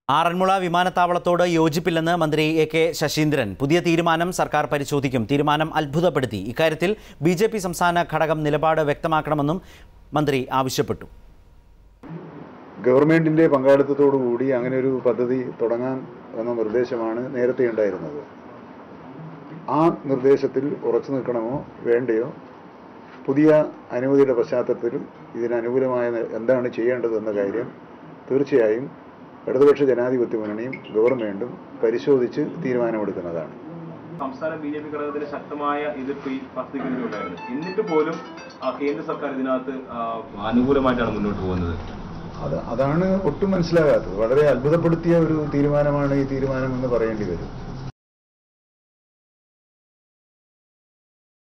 ആറന്മുള വിമാനത്താവളത്തോട് യോജിപ്പില്ലെന്ന് മന്ത്രി A K Saseendran പുതിയ തീരുമാനം സർക്കാർ പരിശോധിക്കും തീരുമാനം അത്ഭുതപ്പെടുത്തി ഇക്കാര്യത്തിൽ ബി ജെ പി സംസ്ഥാന ഘടകം നിലപാട് വ്യക്തമാക്കണമെന്നും മന്ത്രി ആവശ്യപ്പെട്ടു ഗവൺമെന്റിന്റെ പങ്കാളിത്തത്തോടു കൂടി അങ്ങനെ ഒരു പദ്ധതി തുടങ്ങാൻ എന്ന നിർദ്ദേശമാണ് നേരത്തെ ഉണ്ടായിരുന്നത് ആ നിർദ്ദേശത്തിൽ ഉറച്ചു നിൽക്കണമോ വേണ്ടയോ പുതിയ അനുമതിയുടെ പശ്ചാത്തലത്തിൽ ഇതിനനുകൂലമായ എന്താണ് ചെയ്യേണ്ടത് എന്ന കാര്യം തീർച്ചയായും ഇടതുപക്ഷ ജനാധിപത്യ മുന്നണിയും ഗവൺമെന്റും പരിശോധിച്ച് തീരുമാനമെടുക്കുന്നതാണ് സംസ്ഥാന ബി ജെ പി ഘടകത്തിന് ശക്തമായ എതിർപ്പ് ഈ പദ്ധതിക്കെതിരെയുണ്ടായിരുന്നു എന്നിട്ട് പോലും ആ, കേന്ദ്ര സർക്കാർ ഇതിനകത്ത് ആ, അനുകൂലമായിട്ടാണ് മുന്നോട്ട് പോകുന്നത് അത് അതാണ് ഒട്ടും മനസ്സിലാകാത്തത് വളരെ അത്ഭുതപ്പെടുത്തിയ ഒരു തീരുമാനമാണ് ഈ തീരുമാനം എന്ന് പറയേണ്ടി വരും